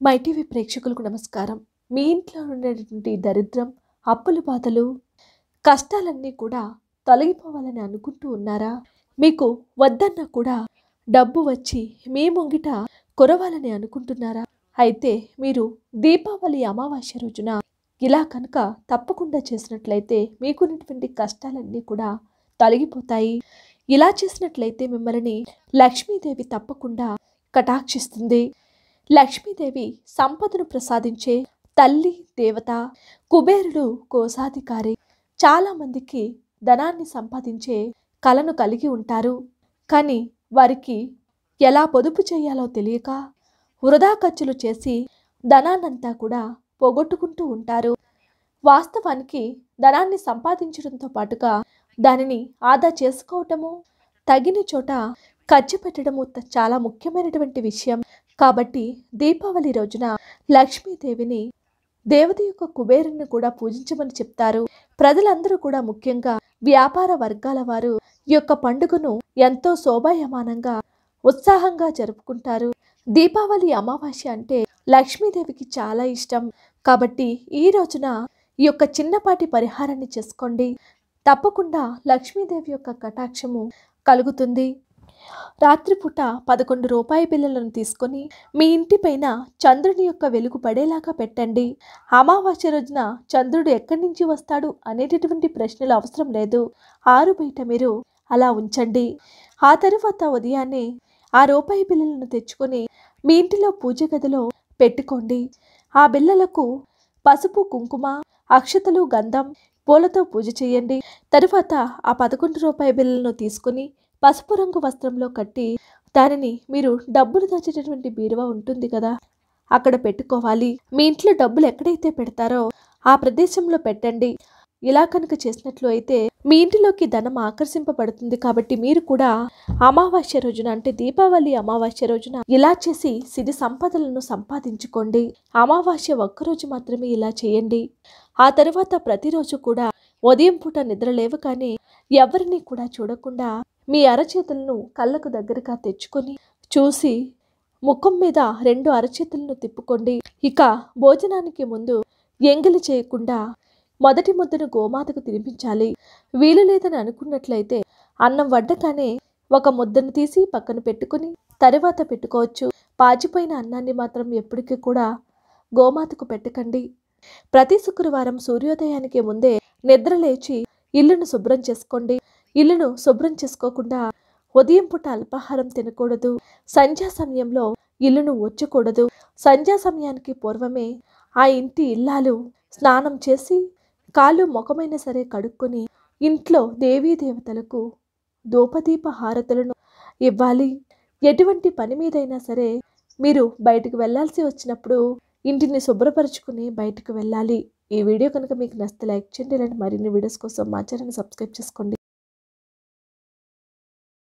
my TV ప్రేక్షకులకు నమస్కారం మీ ఇంట్లో ఉండేటువంటి దరిద్రం అప్పుల బాధలు కష్టాలన్నీ కూడా తొలగిపోవాలని అనుకుంటూ ఉన్నారా మీకు వద్దన్నా కూడా డబ్బు వచ్చి మీ ముంగిట కురవాలని అనుకుంటున్నారా అయితే మీరు దీపావళి అమావాస్య రోజున ఇలా కనుక తప్పకుండా చేసినట్లయితే మీకున్నటువంటి కష్టాలన్నీ కూడా తొలగిపోతాయి ఇలా చేసినట్లయితే మిమ్మల్ని లక్ష్మీదేవి తప్పకుండా కటాక్షిస్తుంది లక్ష్మీదేవి సంపదను ప్రసాదించే తల్లి దేవత కుబేరుడు కోశాధికారి చాలా మందికి ధనాన్ని సంపాదించే కలను కలిగి ఉంటారు కానీ వారికి ఎలా పొదుపు చేయాలో తెలియక వృధా ఖర్చులు చేసి ధనాన్నంతా కూడా పోగొట్టుకుంటూ ఉంటారు వాస్తవానికి ధనాన్ని సంపాదించడంతో పాటుగా దానిని ఆదా చేసుకోవటము తగిన చోట ఖర్చు పెట్టడము త- చాలా ముఖ్యమైనటువంటి విషయం కాబట్టి దీపావళి రోజున లక్ష్మీదేవిని దేవత యొక్క కుబేరుని కూడా పూజించమని చెప్తారు ప్రజలందరూ కూడా ముఖ్యంగా వ్యాపార వర్గాల వారు ఈ యొక్క పండుగను ఎంతో శోభాయమానంగా ఉత్సాహంగా జరుపుకుంటారు దీపావళి అమావాస్య అంటే లక్ష్మీదేవికి చాలా ఇష్టం కాబట్టి ఈ రోజున ఈ యొక్క చిన్నపాటి పరిహారాన్ని చేసుకోండి తప్పకుండా లక్ష్మీదేవి యొక్క కటాక్షము కలుగుతుంది రాత్రిపూట పదకొండు రూపాయి బిళ్ళలను తీసుకొని మీ ఇంటి పైన చంద్రుని యొక్క వెలుగు పడేలాగా పెట్టండి అమావాస్య రోజున చంద్రుడు ఎక్కడి నుంచి వస్తాడు అనేటటువంటి ప్రశ్నలు అవసరం లేదు ఆరు బయట మీరు అలా ఉంచండి ఆ తరువాత ఉదయాన్నే ఆ రూపాయి బిళ్ళలను తెచ్చుకొని మీ ఇంటిలో పూజ గదిలో పెట్టుకోండి ఆ బిళ్ళలకు పసుపు కుంకుమ అక్షతలు గంధం పూలతో పూజ చేయండి తరువాత ఆ పదకొండు రూపాయి బిళ్ళలను తీసుకుని పసుపు రంగు వస్త్రంలో కట్టి దానిని మీరు డబ్బులు దాచేటటువంటి బీరువా ఉంటుంది కదా అక్కడ పెట్టుకోవాలి మీ ఇంట్లో డబ్బులు ఎక్కడైతే పెడతారో ఆ ప్రదేశంలో పెట్టండి ఇలా కనుక చేసినట్లు అయితే మీ ఇంటిలోకి ధనం ఆకర్షింపబడుతుంది కాబట్టి మీరు కూడా అమావాస్య రోజున అంటే దీపావళి అమావాస్య రోజున ఇలా చేసి సిరి సంపదలను సంపాదించుకోండి అమావాస్య ఒక్కరోజు మాత్రమే ఇలా చేయండి ఆ తర్వాత ప్రతిరోజు కూడా ఉదయం పూట నిద్ర లేవగానే ఎవరిని కూడా చూడకుండా మీ అరచేతులను కళ్ళకు దగ్గరగా తెచ్చుకొని చూసి ముఖం మీద రెండు అరచేతులను తిప్పుకోండి ఇక భోజనానికి ముందు ఎంగిలి చేయకుండా మొదటి ముద్దను గోమాతకు తినిపించాలి వీలు లేదని అనుకున్నట్లయితే అన్నం వడ్డగానే ఒక ముద్దను తీసి పక్కన పెట్టుకుని తరువాత పెట్టుకోవచ్చు పాచిపోయిన అన్నాన్ని మాత్రం ఎప్పటికీ కూడా గోమాతకు పెట్టకండి ప్రతి శుక్రవారం సూర్యోదయానికి ముందే నిద్ర లేచి ఇల్లును శుభ్రం చేసుకోండి ఇల్లును శుభ్రం చేసుకోకుండా ఉదయం పూట అల్పాహారం తినకూడదు సంధ్యా సమయంలో ఇల్లును వచ్చకూడదు సంధ్యా సమయానికి పూర్వమే ఆ ఇంటి ఇల్లాలు స్నానం చేసి కాళ్ళు ముఖమైనా సరే కడుక్కొని ఇంట్లో దేవీ దేవతలకు ధూపదీప హారతులను ఇవ్వాలి ఎటువంటి పని మీదైనా సరే మీరు బయటకు వెళ్ళాల్సి వచ్చినప్పుడు ఇంటిని శుభ్రపరచుకుని బయటకు వెళ్ళాలి ఈ వీడియో కనుక మీకు నచ్చితే లైక్ చేయండి ఇలాంటి మరిన్ని వీడియోస్ కోసం మా ఛానల్ సబ్స్క్రైబ్ చేసుకోండి